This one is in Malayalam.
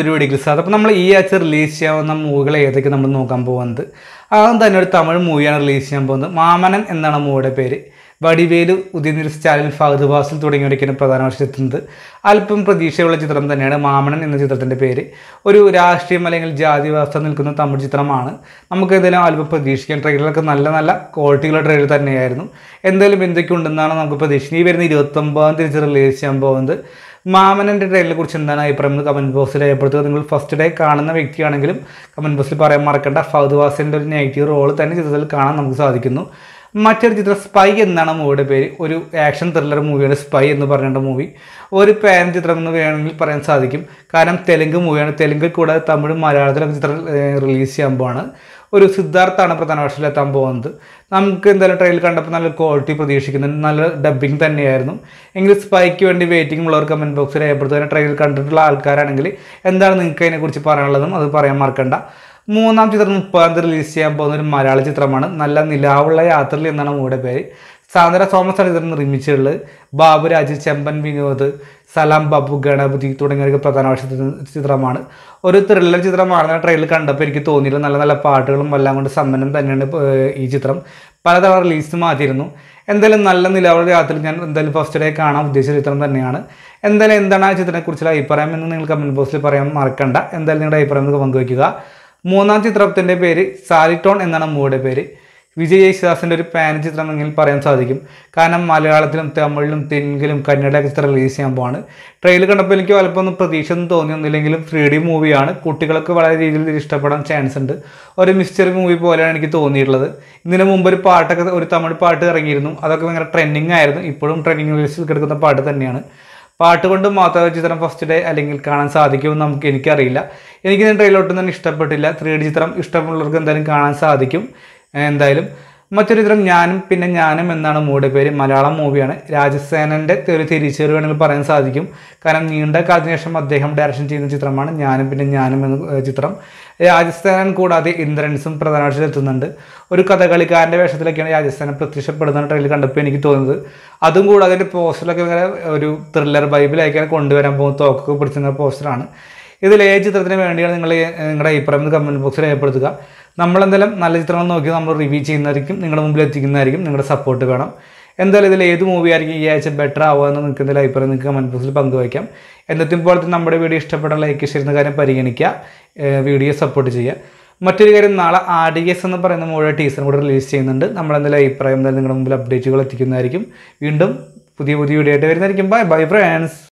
പുതിയൊരു വീഡിയോക്ക് സാർ അപ്പോൾ നമ്മൾ ഈ ആഴ്ച റിലീസ് ചെയ്യാവുന്ന മൂവികൾ ഏതൊക്കെ നമ്മൾ നോക്കാൻ പോകുന്നത് ആദ്യം തന്നെ ഒരു തമിഴ് മൂവിയാണ് റിലീസ് ചെയ്യാൻ പോകുന്നത് മാമനൻ എന്നാണ് മൂവിയുടെ പേര് വടിവേലു ഉദയനിൽ സ്റ്റാലിൻ ഫഹദ് ഫാസിൽ തുടങ്ങിയവരൊക്കെയാണ് പ്രധാന വർഷത്തെത്തുന്നത് അല്പം പ്രതീക്ഷയുള്ള ചിത്രം തന്നെയാണ് മാമനൻ എന്ന ചിത്രത്തിൻ്റെ പേര് ഒരു രാഷ്ട്രീയം അല്ലെങ്കിൽ ജാതി വ്യവസ്ഥ നിൽക്കുന്ന തമിഴ് ചിത്രമാണ് നമുക്ക് എന്തെങ്കിലും അല്പം പ്രതീക്ഷിക്കാം ട്രെയിലറൊക്കെ നല്ല നല്ല ക്വാളിറ്റിയുള്ള ട്രെയിലർ തന്നെയായിരുന്നു എന്തായാലും എന്തൊക്കെ ഉണ്ടെന്നാണ് നമുക്ക് പ്രതീക്ഷിക്കുന്നത് ഈ വരുന്ന ഇരുപത്തൊമ്പതാം തിരിച്ച് റിലീസ് ചെയ്യാൻ പോകുന്നത് മാമനൻ്റെ ട്രെയിലറിനെ കുറിച്ച് എന്താണ് അഭിപ്രായം എന്ന് കമൻറ്റ് ബോക്സിൽ രേഖപ്പെടുത്തുക നിങ്ങൾ ഫസ്റ്റ് ഡേ കാണുന്ന വ്യക്തിയാണെങ്കിലും കമൻറ്റ് ബോക്സിൽ പറയാൻ മറക്കണ്ട ഫഹദ് വാസിൻ്റെ ഒരു നെഗറ്റീവ് റോൾ തന്നെ ചിത്രത്തിൽ കാണാൻ നമുക്ക് സാധിക്കുന്നു മറ്റൊരു ചിത്രം സ്പൈ എന്നാണ് മൂവിയുടെ പേര് ഒരു ആക്ഷൻ ത്രില്ലർ മൂവിയാണ് സ്പൈ എന്ന് പറഞ്ഞിട്ട് മൂവി ഒരു പാൻ ചിത്രം എന്ന് വേണമെങ്കിൽ പറയാൻ സാധിക്കും കാരണം തെലുങ്ക് മൂവിയാണ് തെലുങ്ക് കൂടാതെ തമിഴ് മലയാളത്തിലൊക്കെ ചിത്രം റിലീസ് ചെയ്യാൻ പോവാണ് ഒരു സിദ്ധാർത്ഥാണ് പ്രധാന വേഷത്തിൽ എത്താൻ പോകുന്നത് നമുക്ക് എന്തായാലും ട്രെയിലർ കണ്ടപ്പോൾ നല്ല ക്വാളിറ്റി പ്രതീക്ഷിക്കുന്നുണ്ട് നല്ല ഡബ്ബിംഗ് തന്നെയായിരുന്നു എങ്കിലും സ്പൈക്ക് വേണ്ടി വെയിറ്റിംഗ് ഉള്ളവർ കമൻറ്റ് ബോക്സിൽ രേഖപ്പെടുത്തുക ട്രെയിലർ കണ്ടിട്ടുള്ള ആൾക്കാരാണെങ്കിൽ എന്താണ് നിങ്ങൾക്ക് അതിനെക്കുറിച്ച് പറയാനുള്ളതും അത് പറയാൻ മറക്കണ്ട മൂന്നാം ചിത്രം മുപ്പതാം തീയതി റിലീസ് ചെയ്യാൻ പോകുന്ന ഒരു മലയാള ചിത്രമാണ് നല്ല നിലാവുള്ള യാത്രയിൽ എന്നാണ് മൂവിയുടെ പേര് സാന്ദ്ര തോമസ് ആണ് ചിത്രം നിർമ്മിച്ചിട്ടുള്ളത് ബാബുരാജ് ചെമ്പൻ വിനോദ് സലാം ബാബു ഗണപതി തുടങ്ങിയവർക്ക് പ്രധാന വേഷ ചിത്രമാണ് ഒരു ത്രില്ലർ ചിത്രമാണെന്ന് ട്രെയിലർ കണ്ടപ്പോൾ എനിക്ക് തോന്നിയില്ല നല്ല നല്ല പാട്ടുകളും എല്ലാം കൊണ്ട് സമ്പന്നം തന്നെയാണ് ഇപ്പൊ, ഏഹ്, ഈ ചിത്രം പലതവണ റിലീസ് മാറ്റിയിരുന്നു എന്തായാലും നല്ല നിലവുള്ള യാത്രയിൽ ഞാൻ എന്തായാലും ഫസ്റ്റ് ഡേ കാണാൻ ഉദ്ദേശിച്ച ചിത്രം തന്നെയാണ് എന്തായാലും എന്താണ് ആ ചിത്രത്തെക്കുറിച്ചുള്ള അഭിപ്രായം എന്ന് നിങ്ങൾ കമൻറ്റ് ബോക്സിൽ പറയാൻ മറക്കണ്ട എന്തായാലും നിങ്ങളുടെ അഭിപ്രായം നിങ്ങൾക്ക് പങ്കുവയ്ക്കുക മൂന്നാം ചിത്രത്തിൻ്റെ പേര് സാലിറ്റോൺ എന്നാണ് മൂവിയുടെ പേര് വിജയ് യേശുദാസിൻ്റെ ഒരു പാൻ ചിത്രം എങ്കിൽ പറയാൻ സാധിക്കും കാരണം മലയാളത്തിലും തമിഴിലും തെലുങ്കിലും കന്നഡയൊക്കെ ചിത്രം റിലീസ് ചെയ്യാൻ പോവാണ് ട്രെയിലർ കണ്ടപ്പോൾ എനിക്ക് പലപ്പോൾ ഒന്നും പ്രതീക്ഷ ഒന്നും തോന്നിയൊന്നുമില്ലെങ്കിലും ത്രീ ഡി മൂവിയാണ് കുട്ടികൾക്ക് വളരെ രീതിയിൽ ഇത് ഇഷ്ടപ്പെടാൻ ചാൻസ് ഉണ്ട് ഒരു മിസ്റ്ററി മൂവി പോലെയാണ് എനിക്ക് തോന്നിയിട്ടുള്ളത് ഇതിന് മുമ്പ് ഒരു പാട്ടൊക്കെ ഒരു തമിഴ് പാട്ട് ഇറങ്ങിയിരുന്നു അതൊക്കെ ഭയങ്കര ട്രെൻഡിങ് ആയിരുന്നു ഇപ്പോഴും ട്രെൻഡിങ് ലിസ്റ്റിൽ കിടക്കുന്ന പാട്ട് തന്നെയാണ് പാട്ട് കൊണ്ട് മാത്രം ചിത്രം ഫസ്റ്റ് ഡേ അല്ലെങ്കിൽ കാണാൻ സാധിക്കുമെന്ന് നമുക്ക് എനിക്കറിയില്ല എനിക്ക് ഇതിന് ട്രെയിലർ ഒട്ടും തന്നെ ഇഷ്ടപ്പെട്ടില്ല ത്രീ ഡി ചിത്രം ഇഷ്ടമുള്ളവർക്ക് എന്തായാലും കാണാൻ സാധിക്കും ഏഹ് എന്തായാലും മറ്റൊരു ചിത്രം ഞാനും പിന്നെ ഞാനും എന്നാണ് മൂവിയുടെ പേര് മലയാളം മൂവിയാണ് രാജസേനൻ്റെ ഒരു തിരിച്ചുവരവ് വേണമെങ്കിൽ പറയാൻ സാധിക്കും കാരണം നീണ്ട കാലത്തിന് ശേഷം അദ്ദേഹം ഡയറക്ഷൻ ചെയ്യുന്ന ചിത്രമാണ് ഞാനും പിന്നെ ഞാനും എന്ന ഏഹ് ചിത്രം രാജസ്ഥാനൻ കൂടാതെ ഇന്ദ്രൻസും പ്രധാന വേഷത്തിൽ എത്തുന്നുണ്ട് ഒരു കഥകളിക്കാരൻ്റെ വേഷത്തിലൊക്കെയാണ് രാജസ്ഥാനൻ പ്രത്യക്ഷപ്പെടുന്ന ട്രെയിലർ കണ്ടപ്പോൾ എനിക്ക് തോന്നുന്നത് അതും കൂടാതെ അതിൻ്റെ പോസ്റ്ററിലൊക്കെ ഇങ്ങനെ ഒരു ത്രില്ലർ ബൈബിലായിക്കാണ് കൊണ്ടുവരാൻ പോകുന്ന തോക്കൊക്കെ പിടിച്ചിരുന്ന പോസ്റ്ററാണ് ഇതിൽ ഏത് ചിത്രത്തിന് വേണ്ടിയാണ് നിങ്ങൾ നിങ്ങളുടെ അഭിപ്രായം കമൻറ്റ് ബോക്സിൽ രേഖപ്പെടുത്തുക നമ്മളെന്തായാലും നല്ല ചിത്രങ്ങൾ നോക്കി നമ്മൾ റിവ്യൂ ചെയ്യുന്നതായിരിക്കും നിങ്ങളുടെ മുമ്പിൽ എത്തിക്കുന്നതായിരിക്കും നിങ്ങളുടെ സപ്പോർട്ട് വേണം എന്തായാലും ഇതിൽ ഏത് മൂവി ആയിരിക്കും ഈ ആഴ്ച ബെറ്റർ ആവുക എന്ന് നിങ്ങൾക്ക് എന്തെങ്കിലും അഭിപ്രായം നിങ്ങൾക്ക് കമൻറ്റ് ബോക്സിൽ പങ്കുവയ്ക്കാം എന്നത്തും പോലെ തന്നെ നമ്മുടെ വീഡിയോ ഇഷ്ടപ്പെട്ട ലൈക്ക് ചെയ്യുന്ന കാര്യം പരിഗണിക്കുക ഏഹ് വീഡിയോ സപ്പോർട്ട് ചെയ്യുക മറ്റൊരു കാര്യം നാളെ ആർ ഡി എസ് എന്ന് പറയുന്ന മൂഴ ടീസറും കൂടെ റിലീസ് ചെയ്യുന്നുണ്ട് നമ്മളെന്തെങ്കിലും അഭിപ്രായം എന്തായാലും നിങ്ങളുടെ മുമ്പിൽ അപ്ഡേറ്റുകൾ എത്തിക്കുന്നതായിരിക്കും വീണ്ടും പുതിയ പുതിയ വീഡിയോ ആയിട്ട് വരുന്നതായിരിക്കും ബൈ ബൈ ഫ്രണ്ട്സ്